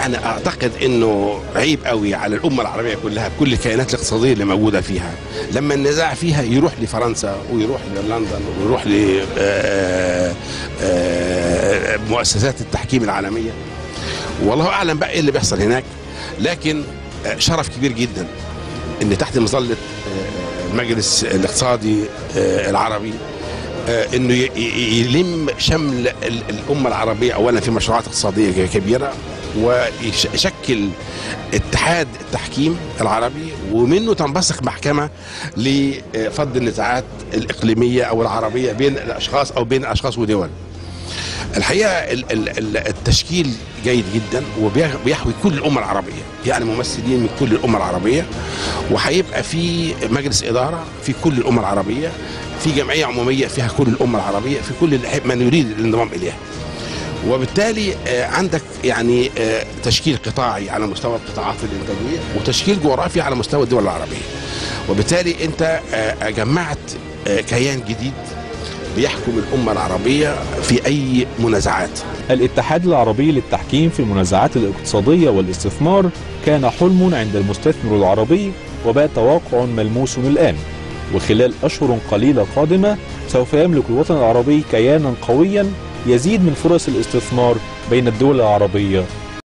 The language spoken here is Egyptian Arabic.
انا اعتقد انه عيب قوي على الامه العربيه كلها بكل الكيانات الاقتصاديه اللي موجوده فيها لما النزاع فيها يروح لفرنسا ويروح للندن ويروح لمؤسسات التحكيم العالميه والله اعلم بقى ايه اللي بيحصل هناك لكن آه، شرف كبير جدا ان تحت مظله آه، المجلس الاقتصادي آه، العربي آه، انه ي- ي- يلم شمل ال- الامه العربيه اولا في مشروعات اقتصاديه كبيره ويشكل اتحاد التحكيم العربي ومنه تنبثق محكمه لفض النزاعات الاقليميه او العربيه بين الاشخاص او بين اشخاص ودول. الحقيقه ال- ال- ال- التشكيل جيد جدا وبيحوي كل الامه العربيه يعني ممثلين من كل الامه العربيه وهيبقى في مجلس اداره في كل الامه العربيه في جمعيه عموميه فيها كل الامه العربيه في كل من يريد الانضمام اليها وبالتالي آه، عندك يعني آه، تشكيل قطاعي على مستوى القطاعات الانتاجيه وتشكيل جغرافي على مستوى الدول العربيه وبالتالي انت آه، جمعت آه، كيان جديد بيحكم الامه العربيه في اي منازعات الاتحاد العربي للتحكيم في المنازعات الاقتصادية والاستثمار كان حلم عند المستثمر العربي وبات واقع ملموس الآن وخلال أشهر قليلة قادمة سوف يملك الوطن العربي كيانا قويا يزيد من فرص الاستثمار بين الدول العربية